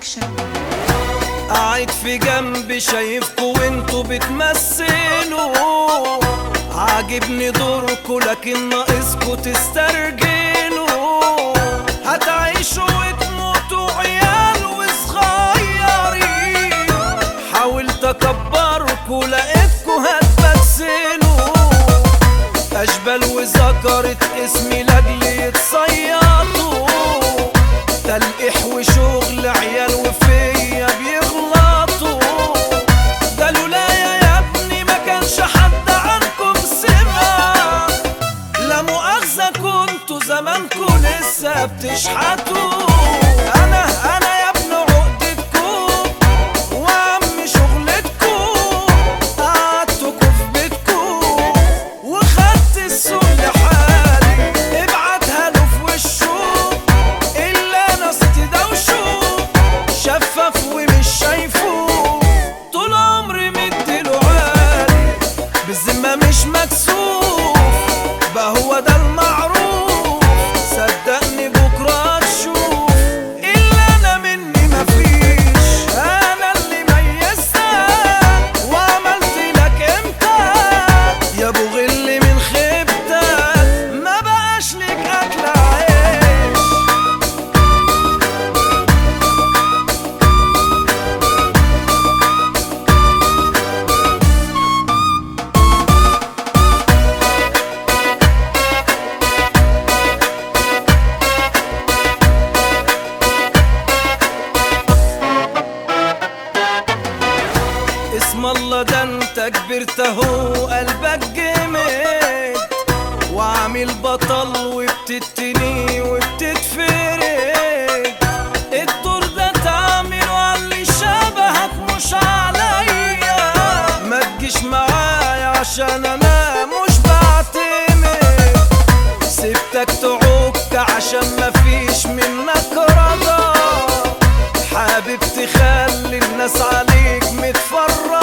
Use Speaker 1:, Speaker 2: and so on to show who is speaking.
Speaker 1: برودكشن
Speaker 2: قاعد في جنبي شايفكوا وانتوا بتمثلوا عاجبني دوركوا لكن ناقصكوا تسترجلوا هتعيشوا وتموتوا عيال وصغيرين حاولت اكبركوا لقيتكوا هتبسلوا اشبال وذكرت اسمي لاجل يتصيطوا تلقيح وشغل عيال وفيا بيغلطوا ده لولايا يا ابني ما كانش حد عنكم سمع لا مؤاخذة كنتوا زمانكوا لسه بتشحتوا انا انا يا ابن عقدتكوا وعم شغلتكوا قعدتكوا في بيتكوا وخدت السوق لحالي ابعتها له في وشه الا ناس تدوشه شفاف ومش شايفه طول عمري مديله عالي بالذمة مش مكسوف بقى هو ده المعروف صدقني بكرة تشوف إلا أنا مني مفيش أنا اللي ميزتك وعملت لك إمتى يا أبو غل من خيبتك ما بقاش لك أكل عيش اسم الله ده انت كبرت اهو قلبك جمد وعامل بطل وبتتني وبتتفرد الدور ده تعمله على شبهك مش عليا ما تجيش معايا عشان انا مش بعتمد سبتك تعك عشان مفيش منك رضا حابب تخلي الناس عليك متفرجة